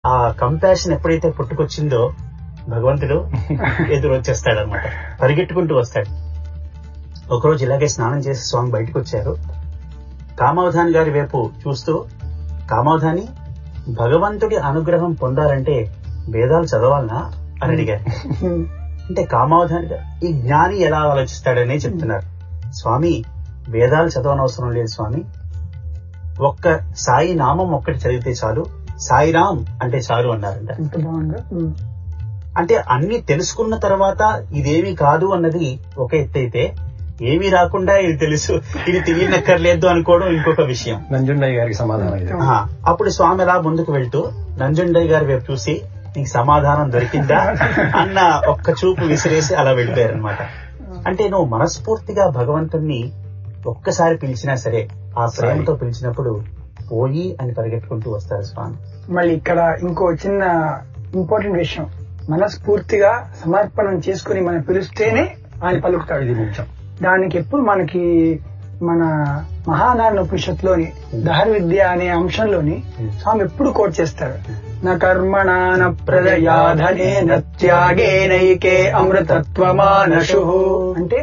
ఆ కంపాషన్ ఎప్పుడైతే పుట్టుకొచ్చిందో భగవంతుడు ఎదురు వచ్చేస్తాడు అనమాట పరిగెట్టుకుంటూ వస్తాడు ఒకరోజు ఇలాగే స్నానం చేసి స్వామి బయటకు వచ్చారు కామావధాని గారి వైపు చూస్తూ కామావధాని భగవంతుడి అనుగ్రహం పొందాలంటే వేదాలు చదవాలనా అని అడిగారు అంటే కామావధాని గారు ఈ జ్ఞాని ఎలా ఆలోచిస్తాడనే చెప్తున్నారు స్వామి వేదాలు చదవనవసరం లేదు స్వామి ఒక్క సాయి నామం ఒక్కటి చదివితే చాలు సాయిరామ్ అంటే చాలు అన్నారంట ఎంత బాగుందో ఉమ్. అంటే అన్ని తెలుసుకున్న తర్వాత ఇదేమీ కాదు అన్నది ఒక ఎత్తు అయితే ఏమీ రాకుండా ఇది తెలుసు ఇది తెలియనక్కర్లేదు అనుకోవడం ఇంకొక విషయం నంజుండయ్య గారికి సమాధానం ఇది ఆహా. అప్పుడు స్వామి అలా ముందుకు వెళ్తూ నంజుండయ్య గారి వైపు చూసి నీకు సమాధానం దొరికిందా అన్న ఒక్క చూపు విసిరేసి అలా వెళ్ళిపోయారు అనమాట అంటే నువ్వు మనస్ఫూర్తిగా భగవంతుణ్ణి ఒక్కసారి పిలిచినా సరే ఆ ప్రేమతో పిలిచినప్పుడు పోయి అని పరిగెట్టుకుంటూ వస్తారు స్వామి మళ్ళీ ఇక్కడ ఇంకో చిన్న ఇంపార్టెంట్ విషయం మనస్ఫూర్తిగా సమర్పణం చేసుకుని మనం పిలిస్తేనే ఆయన పలుకుతాడు ఇది ముఖ్యం దానికి ఎప్పుడు మనకి మన మహానారాయణ ఉపనిషత్తులోని దహర విద్య అనే అంశంలోని స్వామి ఎప్పుడు కోట్ చేస్తాడు నా కర్మణ న ప్రజయాధనే నత్యాగే నైకే అమృతత్వమానషు అంటే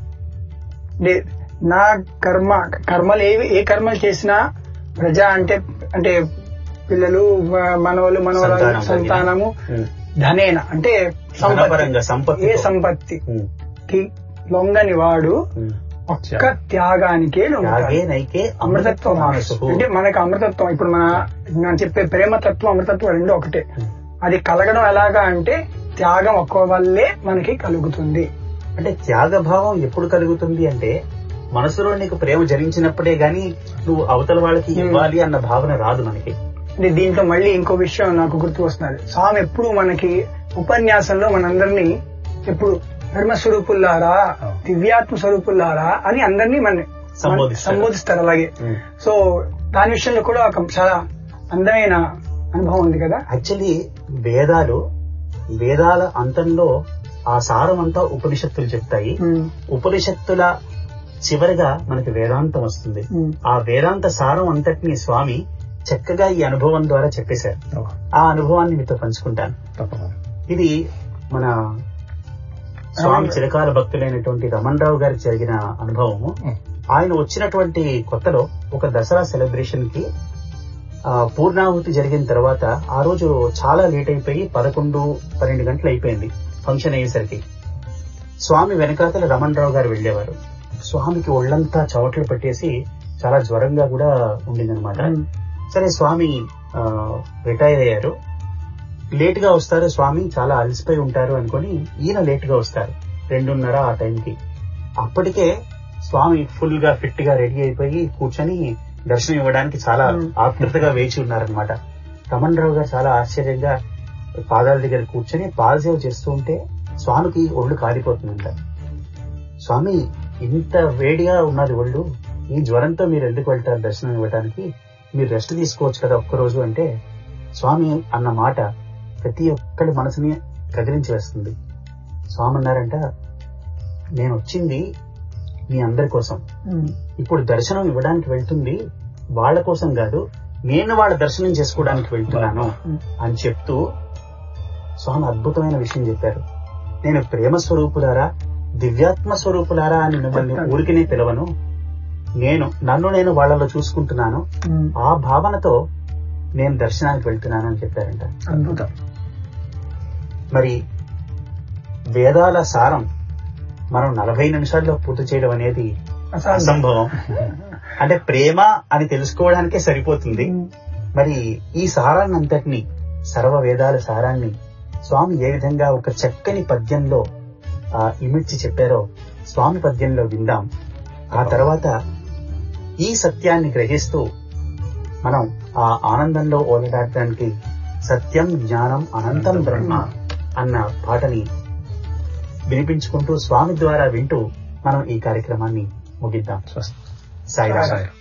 నే- నా కర్మ కర్మలు ఏవి ఏ కర్మలు చేసినా ప్రజ అంటే అంటే పిల్లలు మ- మనవలు మనవరాలు సంతానం సంతానము ఉమ్. ధనేన అంటే ధనపరంగా సంపత్తి సంపత్తితో. ఏ సంపత్తి ఉమ్. కి లొంగని వాడు ఉమ్. ఒక్క త్యాగానికే లొంగుతాడు. త్యాగే నైకే అమృతత్వం మానసు అంటే మనకి అమృతత్వం ఇప్పుడు మన నేను చెప్పే ప్రేమతత్వం అమృతత్వం రెండు ఒకటే అది కలగడం ఎలాగా అంటే త్యాగం ఒక్క వల్లే మనకి కలుగుతుంది అంటే త్యాగభావం ఎప్పుడు కలుగుతుంది అంటే మనసులో నీకు ప్రేమ జరించినప్పుడే గాని నువ్వు అవతల వాళ్ళకి ఇవ్వాలి అన్న భావన రాదు మనకి అంటే దీంట్లో మళ్ళీ ఇంకో విషయం నాకు గుర్తు వస్తున్నది స్వామి ఎప్పుడు మనకి ఉపన్యాసంలో మనందరినీ ఎప్పుడు ధర్మ స్వరూపుల్లారా దివ్యాత్మ స్వరూపుల్లారా అని అందరినీ మన సంబోధిస్తారు. సంబోధిస్తారు అలాగే ఉమ్. సో దాని విషయంలో కూడా ఒక చాలా అందమైన అనుభవం ఉంది కదా యాక్చువల్లీ వేదాలు వేదాల అంతంలో ఆ సారం అంతా ఉపనిషత్తులు చెప్తాయి ఉమ్, ఉపనిషత్తుల చివరిగా మనకి వేదాంతం వస్తుంది ఉమ్, ఆ వేదాంత సారం అంతటిని స్వామి చక్కగా ఈ అనుభవం ద్వారా చెప్పేశారు ఓ, ఆ అనుభవాన్ని మీతో పంచుకుంటాను తప్పకుండా ఇది మన స్వామి చిరకాల భక్తులైనటువంటి రమణ్ రావు గారికి జరిగిన అనుభవము ఉమ్. ఆయన వచ్చినటువంటి కొత్తలో ఒక దసరా సెలబ్రేషన్ కి ఆ, పూర్ణాహుతి జరిగిన తర్వాత ఆ రోజు చాలా లేట్ అయిపోయి పదకొండు పన్నెండు గంటలు అయిపోయింది ఫంక్షన్ అయ్యేసరికి స్వామి వెనకాతల రమణ్ రావు గారు వెళ్లేవారు స్వామికి ఒళ్ళంతా చవట్లు పెట్టేసి చాలా జ్వరంగా కూడా ఉండిందనమాట ఉమ్, సరే స్వామి ఆ, రిటైర్ అయ్యారు లేట్ గా వస్తారు స్వామి చాలా అలసిపోయి ఉంటారు అనుకొని ఈయన లేట్ గా వస్తారు రెండున్నర ఆ టైంకి అప్పటికే స్వామి ఫుల్ గా ఫిట్ గా రెడీ అయిపోయి కూర్చొని దర్శనం ఇవ్వడానికి చాలా Hmm. ఆతృతగా వేచి ఉన్నారనమాట రమణ్ రావు గారు చాలా ఆశ్చర్యంగా పాదాల దగ్గర కూర్చొని పాదసేవ చేస్తూ ఉంటే స్వామికి ఒళ్ళు కాలిపోతుందంట స్వామి ఇంత వేడిగా ఉన్నది ఒళ్ళు ఈ జ్వరంతో మీరు ఎందుకు వెళ్తారు దర్శనం ఇవ్వడానికి మీరు రెస్ట్ తీసుకోవచ్చు కదా ఒక్కరోజు అంటే స్వామి అన్న మాట ప్రతి ఒక్కరి మనసుని కదిలించి వేస్తుంది స్వామి అన్నారంట నేను వచ్చింది మీ అందరి కోసం ఉమ్, ఇప్పుడు దర్శనం ఇవ్వడానికి వెళ్తుంది వాళ్ళ కోసం కాదు నేను వాళ్ళ దర్శనం చేసుకోవడానికి వెళ్తున్నాను అని చెప్తూ స్వామి అద్భుతమైన విషయం చెప్పారు నేను ప్రేమ స్వరూపులారా దివ్యాత్మ స్వరూపులారా అని మిమ్మల్ని ఊరికినే పిలవను నేను నన్ను నేను వాళ్ళలో చూసుకుంటున్నాను ఉమ్, ఆ భావనతో నేను దర్శనానికి వెళ్తున్నాను అని చెప్పారంట అద్భుతం మరి వేదాల సారం మనం నలభై నిమిషాల్లో పూర్తి చేయడం అనేది అసాధ్యం. అసంభవం అంటే ప్రేమ అని తెలుసుకోవడానికే సరిపోతుంది ఉమ్, మరి ఈ సారాన్ని అంతటిని సర్వ వేదాల సారాన్ని స్వామి ఏ విధంగా ఒక చక్కని పద్యంలో ఆ, ఇమిడ్చి చెప్పారో స్వామి పద్యంలో విందాం ఆ తర్వాత ఈ సత్యాన్ని గ్రహిస్తూ మనం ఆ ఆనందంలో ఓలడాడడానికి సత్యం జ్ఞానం అనంతం బ్రహ్మ అన్న పాటని వినిపించుకుంటూ స్వామి ద్వారా వింటూ మనం ఈ కార్యక్రమాన్ని ముగిద్దాం స్వస్తి సాయిరామ్ సాయి